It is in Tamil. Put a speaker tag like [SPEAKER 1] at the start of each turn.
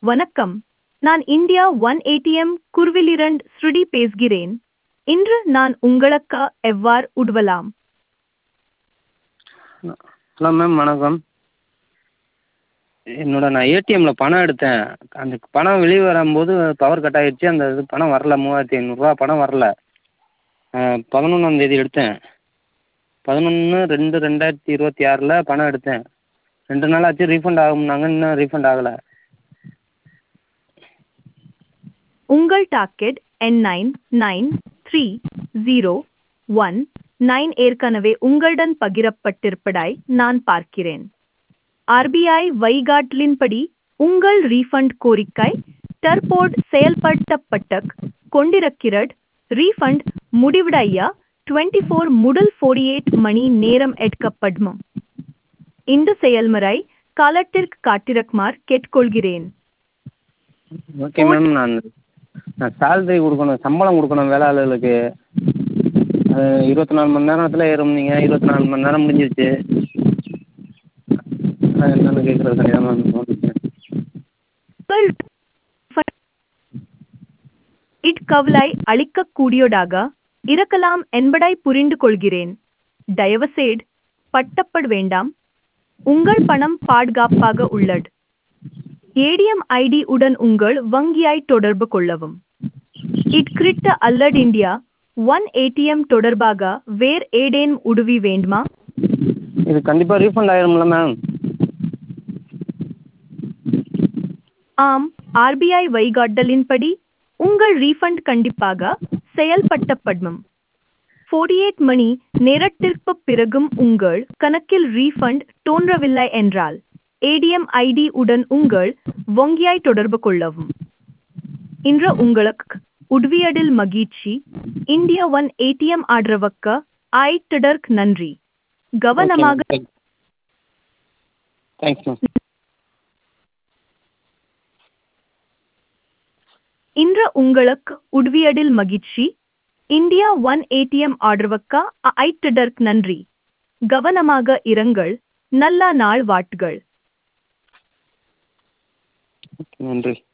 [SPEAKER 1] வணக்கம் நான் இந்தியா ஒன் ஏடிஎம் குர்விலிரண்ட் ஸ்ருடி பேசுகிறேன் இன்று நான் உங்களுக்கு எவ்வாறு உதவலாம்
[SPEAKER 2] ஹலோ மேம் வணக்கம் என்னோட நான் ஏடிஎம்மில் பணம் எடுத்தேன் அந்த பணம் வெளியே வரும்போது பவர் கட் ஆகிடுச்சி அந்த இது பணம் வரல மூவாயிரத்தி ஐநூறுரூவா பணம் வரல பதினொன்றாந்தேதி எடுத்தேன் பதினொன்று ரெண்டு ரெண்டாயிரத்தி இருபத்தி ஆறில் பணம் எடுத்தேன் ரெண்டு நாள் ஆச்சு ரீஃபண்ட் ஆகும்னாங்க இன்னும் ரீஃபண்ட் ஆகலை
[SPEAKER 1] உங்கள் டாக்கெட் என் nine nine three zero one nine ஏற்கனவே உங்களுடன் பகிரப்பட்டிருப்பதாய் நான் பார்க்கிறேன் ஆர்பிஐ வழிகாட்டலின்படி உங்கள் ரீஃபண்ட் கோரிக்கை தற்போது செயல்படுத்தப்பட்டு கொண்டிருக்கிறது ரீஃபண்ட் முடிவடைய டுவெண்ட்டி ஃபோர் முதல் ஃபோர்டி எயிட் மணி நேரம் எடுக்கப்படும் இந்த செயல்முறை காலத்திற்கு காட்டிருக்குமாறு கேட்டுக்கொள்கிறேன்
[SPEAKER 2] ஓகே மேம் நான் நான் சேல்ரி கொடுக்கணும் சம்பளம் கொடுக்கணும் வேலை ஆளுகளுக்கு அது இருபத்தி நாலு மணி நேரத்தில் ஏறும்னீங்க இருபத்தி நாலு மணி நேரம் முடிஞ்சிருச்சு அதான் என்னென்னு கேட்குறதுக்காண்டி தான் மேம் ஃபோன் பண்ணேன்
[SPEAKER 1] உங்கள் இட்கவலை அளிக்கக்கூடியதாக இருக்கலாம் என்பதை புரிந்து கொள்கிறேன் தயவுசெய்து பட்டப்பட வேண்டாம் உங்கள் பணம் பாதுகாப்பாக உள்ளது ஏடிஎம் ஐடி உடன் உங்கள் வங்கியை தொடர்பு கொள்ளவும் இட்கிரிட்ட அல்லது இந்தியா ஒன் ஏடிஎம் தொடர்பாக வேறு ஏதேனும் உதவி வேண்டுமா
[SPEAKER 2] இது கண்டிப்பாக ரீஃபண்ட் ஆயிரும்ல மேம்
[SPEAKER 1] ஆம் ஆர்பிஐ வழிகாட்டலின்படி உங்கள் ரீஃபண்ட் கண்டிப்பாக செயல்படுத்தப்படும் 48 மணி நேரத்திற்கு பிறகும் உங்கள் கணக்கில் ரீஃபண்ட் தோன்றவில்லை என்றால் ஏடிஎம் ஐடி உடன் உங்கள் வங்கியை தொடர்பு கொள்ளவும் இன்று உங்களுக்கு உதவியதில் மகிழ்ச்சி இந்தியா ஒன் ஏடிஎம் ஆதரவுக்கு ஐட்டதற்கு நன்றி கவனமாக
[SPEAKER 2] தேங்க்ஸ் மேம்
[SPEAKER 1] இன்று உங்களுக்கு உதவியதில் மகிழ்ச்சி இந்தியா ஒன் ஏடிஎம் ஆதரவுக்கு ஐட்டதற்கு நன்றி கவனமாக இருங்கள் நல்ல நாள் வாட்டுகள்
[SPEAKER 2] நன்றி